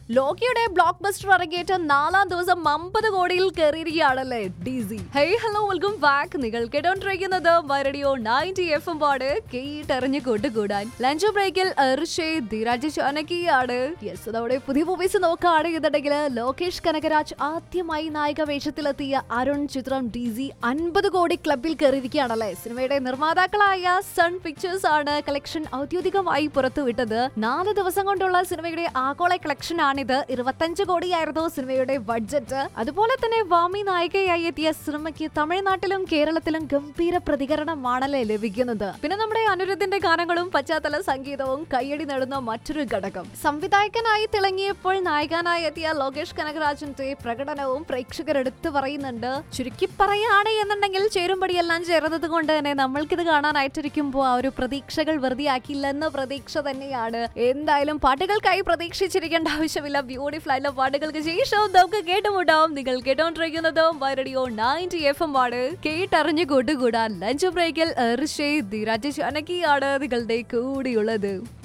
ലോക്കിയുടെ block buster അരങ്ങേറ്റ നാലാം ദിവസം അമ്പത് കോടിയിൽ കയറിയിരിക്കുകയാണല്ലേ DC hey hello welcome back നിങ്ങൾ കേട്ടോണ്ടിരിക്കുന്നത് റേഡിയോ നയൻറ്റി എഫ് എം പാട് കേട്ടെറിഞ്ഞ് കൂട്ടുകൂടാൻ ലഞ്ച് ബ്രേക്കിൽ ഋഷേ ധീരാജ് ചാനകിയാണ് യെസ് അതോടെ പുതിയ മൂവീസ് നോക്കുകയാണെന്നുണ്ടെങ്കിൽ ലോകേഷ് കനകരാജ് ആദ്യമായി നായിക വേഷത്തിലെത്തിയ അരുൺ ചിത്രം ഡിസി അൻപത് കോടി ക്ലബിൽ കയറിയിരിക്കുകയാണല്ലേ സിനിമയുടെ നിർമ്മാതാക്കളായ സൺ പിക്ചേഴ്സ് ആണ് കളക്ഷൻ ഔദ്യോഗികമായി പുറത്തുവിട്ടത് നാല് ദിവസം കൊണ്ടുള്ള സിനിമയുടെ ആഗോള കളക്ഷൻ ആണിത് ഇരുപത്തഞ്ച് കോടിയായിരുന്നു സിനിമയുടെ ബഡ്ജറ്റ് അതുപോലെ തന്നെ വാമി നായികയായി എത്തിയ സിനിമയ്ക്ക് തമിഴ്നാട്ടിലും കേരളത്തിലും ഗംഭീര പ്രതികരണമാണല്ലേ ലഭിക്കുന്നത് പിന്നെ നമ്മുടെ അനിരുദ്ധിന്റെ ഗാനങ്ങളും പശ്ചാത്തല സംഗീതവും കയ്യടി നേടുന്ന മറ്റൊരു ഘടകം സംവിധായകനായി തിളങ്ങിയപ്പോൾ നായകനായി എത്തിയ ലോകേഷ് കനകരാജന്റെ പ്രകടനവും പ്രേക്ഷകർ എടുത്തു പറയുന്നുണ്ട് ചുരുക്കി പറയാണ് എന്നുണ്ടെങ്കിൽ ചേരുംപടിയെല്ലാം ചേർന്നത് കൊണ്ട് തന്നെ നമ്മൾക്കിത് കാണാനായിട്ടിരിക്കുമ്പോൾ ആ ഒരു പ്രതീക്ഷകൾ വെറുതെയാക്കില്ലെന്ന പ്രതീക്ഷ തന്നെയാണ് എന്തായാലും പാട്ടുകൾക്കായി പ്രതീക്ഷിച്ചിരിക്കേണ്ട ആവശ്യമില്ല ബ്യൂട്ടിഫുൾ ആയിട്ടുള്ള പാട്ടുകൾക്ക് ശേഷവും നമുക്ക് കേട്ടുമുട്ടാം നിങ്ങൾ കേട്ടോണ്ടിരിക്കുന്നത് റേഡിയോ നയൻറ്റി എഫ് എം ആണ് കേട്ടറിഞ്ഞു കൂട്ടുകൂടാൻ ലഞ്ച് ബ്രേക്കിൽ ഋഷേ ധീരാജ് ചാനകിയാണ് നിങ്ങളുടെ കൂടിയുള്ളത്